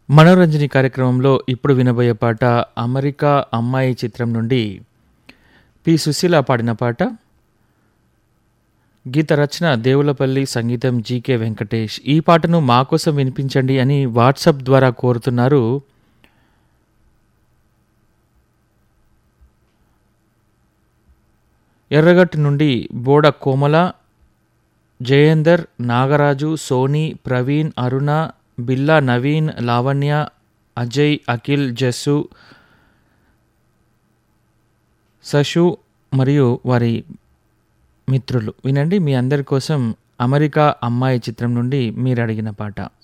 మనోరంజని కార్యక్రమంలో ఇప్పుడు వినబోయే పాట అమెరికా అమ్మాయి చిత్రం నుండి పి సుశీల పాడిన పాట గీత రచన దేవులపల్లి సంగీతం జీకే వెంకటేష్ ఈ పాటను మా కోసం వినిపించండి అని వాట్సాప్ ద్వారా కోరుతున్నారు ఎర్రగట్టు నుండి బోడ కోమల జయేందర్ నాగరాజు సోనీ ప్రవీణ్ అరుణ బిల్లా నవీన్ లావణ్య అజయ్ అఖిల్ జస్సు సషు మరియు వారి మిత్రులు వినండి మీ అందరి కోసం అమెరికా అమ్మాయి చిత్రం నుండి మీరు అడిగిన పాట